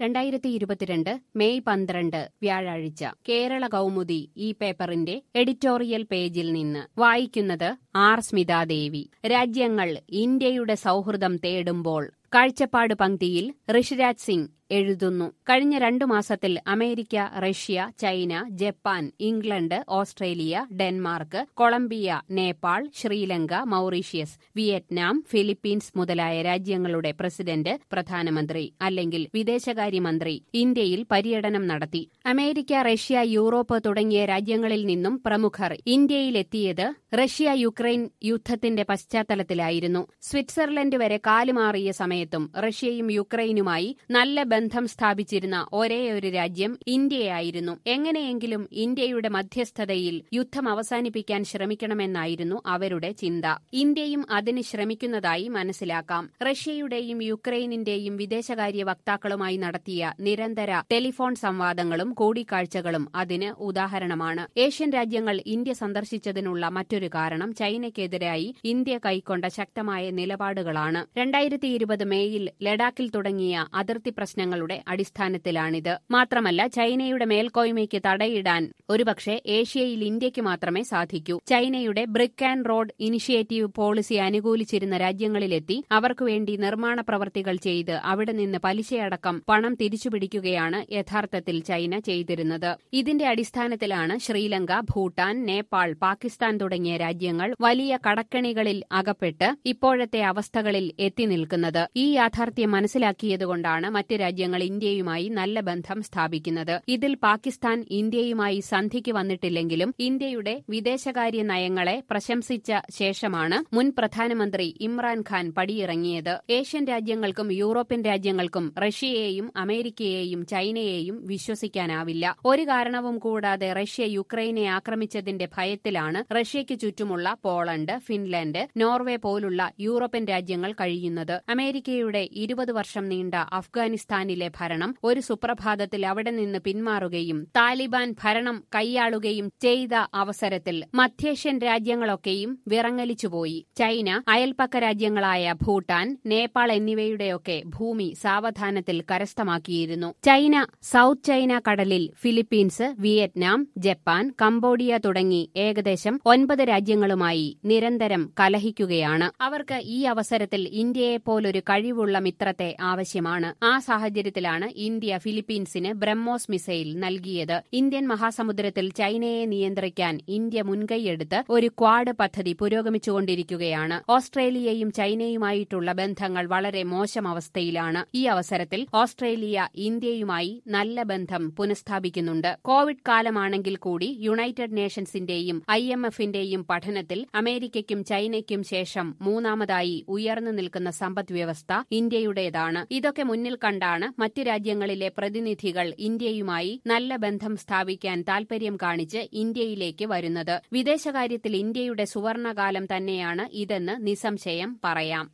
രണ്ടായിരത്തി ഇരുപത്തിരണ്ട് മെയ് പന്ത്രണ്ട് വ്യാഴാഴ്ച കേരള കൗമുദി ഈ പേപ്പറിന്റെ എഡിറ്റോറിയൽ പേജിൽ നിന്ന് വായിക്കുന്നത് ആർ സ്മിതാദേവി രാജ്യങ്ങൾ ഇന്ത്യയുടെ സൗഹൃദം തേടുമ്പോൾ കാഴ്ചപ്പാട് പങ്ക്തിയിൽ ഋഷിരാജ് സിംഗ് എഴുതുന്നു കഴിഞ്ഞ രണ്ടു മാസത്തിൽ America Russia China Japan England Australia Denmark Colombia Nepal Sri Lanka Mauritius Vietnam Philippines മുതലായ രാജ്യങ്ങളുടെ പ്രസിഡന്റ് പ്രധാനമന്ത്രി അല്ലെങ്കിൽ വിദേശകാര്യമന്ത്രി ഇന്ത്യയിൽ പര്യടനം നടത്തി അമേരിക്ക റഷ്യ യൂറോപ്പ് തുടങ്ങിയ രാജ്യങ്ങളിൽ നിന്നും പ്രമുഖർ ഇന്ത്യയിലെത്തിയത് റഷ്യ യുക്രൈൻ യുദ്ധത്തിന്റെ പശ്ചാത്തലത്തിലായിരുന്നു സ്വിറ്റ്സർലൻഡ് വരെ കാലുമാറിയ സമയത്തും റഷ്യയും യുക്രൈനുമായി നല്ല ബന്ധം സ്ഥാപിച്ചിരുന്ന ഒരേയൊരു രാജ്യം ഇന്ത്യയായിരുന്നു എങ്ങനെയെങ്കിലും ഇന്ത്യയുടെ മധ്യസ്ഥതയിൽ യുദ്ധം അവസാനിപ്പിക്കാൻ ശ്രമിക്കണമെന്നായിരുന്നു അവരുടെ ചിന്ത ഇന്ത്യയും അതിന് ശ്രമിക്കുന്നതായി മനസ്സിലാക്കാം റഷ്യയുടെയും യുക്രൈനിന്റെയും വിദേശകാര്യ വക്താക്കളുമായി നടത്തിയ നിരന്തര ടെലിഫോൺ സംവാദങ്ങളും കൂടിക്കാഴ്ചകളും അതിന് ഉദാഹരണമാണ് ഏഷ്യൻ രാജ്യങ്ങൾ ഇന്ത്യ സന്ദർശിച്ചതിനുള്ള മറ്റൊരു കാരണം ചൈനയ്ക്കെതിരായി ഇന്ത്യ കൈക്കൊണ്ട ശക്തമായ നിലപാടുകളാണ് രണ്ടായിരത്തി ഇരുപത് മേയിൽ ലഡാക്കിൽ തുടങ്ങിയ അതിർത്തി പ്രശ്നങ്ങളുടെ അടിസ്ഥാനത്തിലാണിത് മാത്രമല്ല ചൈനയുടെ മേൽക്കോയ്മയ്ക്ക് തടയിടാൻ ഒരുപക്ഷെ ഏഷ്യയിൽ ഇന്ത്യക്ക് മാത്രമേ സാധിക്കൂ ചൈനയുടെ brick and road initiative policy അനുകൂലിച്ചിരുന്ന രാജ്യങ്ങളിലെത്തി അവർക്കുവേണ്ടി നിർമ്മാണ പ്രവർത്തികൾ ചെയ്ത് അവിടെ നിന്ന് പലിശയടക്കം പണം തിരിച്ചുപിടിക്കുകയാണ് യഥാർത്ഥത്തിൽ ചൈന ചെയ്തിരുന്നത് ഇതിന്റെ അടിസ്ഥാനത്തിലാണ് ശ്രീലങ്ക ഭൂട്ടാൻ നേപ്പാൾ പാകിസ്ഥാൻ തുടങ്ങിയ രാജ്യങ്ങൾ വലിയ കടക്കണികളിൽ അകപ്പെട്ട് ഇപ്പോഴത്തെ അവസ്ഥകളിൽ എത്തി നിൽക്കുന്നത് ഈ യാഥാർത്ഥ്യം മനസ്സിലാക്കിയതുകൊണ്ടാണ് മറ്റ് രാജ്യങ്ങൾ ഇന്ത്യയുമായി നല്ല ബന്ധം സ്ഥാപിക്കുന്നത് ഇതിൽ പാകിസ്ഥാൻ ഇന്ത്യയുമായി സന്ധിക്ക് വന്നിട്ടില്ലെങ്കിലും ഇന്ത്യയുടെ വിദേശകാര്യ നയങ്ങളെ പ്രശംസിച്ച ശേഷമാണ് മുൻ പ്രധാനമന്ത്രി ഇമ്രാൻഖാൻ പടിയിറങ്ങിയത് ഏഷ്യൻ രാജ്യങ്ങൾക്കും യൂറോപ്യൻ രാജ്യങ്ങൾക്കും റഷ്യയെയും അമേരിക്കയെയും ചൈനയെയും വിശ്വസിക്കാനാവില്ല ഒരു കാരണവും കൂടാതെ റഷ്യ യുക്രൈനെ ആക്രമിച്ചതിന്റെ ഭയത്തിലാണ് റഷ്യയ്ക്ക് ചുറ്റുമുള്ള പോളണ്ട് ഫിൻലാൻഡ് നോർവേ പോലുള്ള യൂറോപ്യൻ രാജ്യങ്ങൾ കഴിയുന്നത് അമേരിക്കയുടെ ഇരുപത് വർഷം നീണ്ട അഫ്ഗാനിസ്ഥാനിലെ ഭരണം ഒരു സുപ്രഭാതത്തിൽ അവിടെ നിന്ന് പിന്മാറുകയും താലിബാൻ ഭരണം കൈയാളുകയും ചെയ്ത അവസരത്തിൽ മധ്യേഷ്യൻ രാജ്യങ്ങളൊക്കെയും വിറങ്ങലിച്ചുപോയി ചൈന അയൽപ്പക്ക രാജ്യങ്ങളായ ഭൂട്ടാൻ നേപ്പാൾ എന്നിവയുടെയൊക്കെ ഭൂമി സാവധാനത്തിൽ കരസ്ഥമാക്കിയിരുന്നു ചൈന സൌത്ത് ചൈന കടലിൽ ഫിലിപ്പീൻസ് വിയറ്റ്നാം ജപ്പാൻ കംബോഡിയ തുടങ്ങി ഏകദേശം ഒൻപത് രാജ്യങ്ങളുമായി നിരന്തരം കലഹിക്കുകയാണ് അവർക്ക് ഈ അവസരത്തിൽ ഇന്ത്യയെ പോലൊരു കഴിവുള്ള മിത്രത്തെ ആവശ്യമാണ് ആ സാഹചര്യത്തിലാണ് ഇന്ത്യ ഫിലിപ്പീൻസിന് ബ്രഹ്മോസ് മിസൈൽ നൽകിയത് ഇന്ത്യൻ മഹാസമുദ്രത്തിൽ ചൈനയെ നിയന്ത്രിക്കാൻ ഇന്ത്യ മുൻകൈയെടുത്ത് ഒരു ക്വാഡ് പദ്ധതി പുരോഗമിച്ചുകൊണ്ടിരിക്കുകയാണ് ഓസ്ട്രേലിയയും ചൈനയുമായിട്ടുള്ള ബന്ധങ്ങൾ വളരെ മോശം അവസ്ഥയിലാണ് ഈ അവസരത്തിൽ ഓസ്ട്രേലിയ ഇന്ത്യയുമായി നല്ല ബന്ധം പുനഃസ്ഥാപിക്കുന്നുണ്ട് കോവിഡ് കാലമാണെങ്കിൽ കൂടി യുണൈറ്റഡ് നേഷൻസിന്റെയും ഐ എം എഫിന്റെയും പഠനത്തിൽ അമേരിക്കയ്ക്കും ചൈനയ്ക്കും ശേഷം മൂന്നാമതായി ഉയർന്നു നിൽക്കുന്ന സമ്പദ്വ്യവസ്ഥ ഇന്ത്യയുടേതാണ് ഇതൊക്കെ മുന്നിൽ കണ്ടാണ് മറ്റ് രാജ്യങ്ങളിലെ പ്രതിനിധികൾ ഇന്ത്യയുമായി നല്ല ബന്ധം സ്ഥാപിക്കാൻ താൽപര്യം കാണിച്ച് ഇന്ത്യയിലേക്ക് വരുന്നത് വിദേശകാര്യത്തിൽ ഇന്ത്യയുടെ സുവർണകാലം തന്നെയാണ് ഇതെന്ന് നിസ്സംശയം പറയാം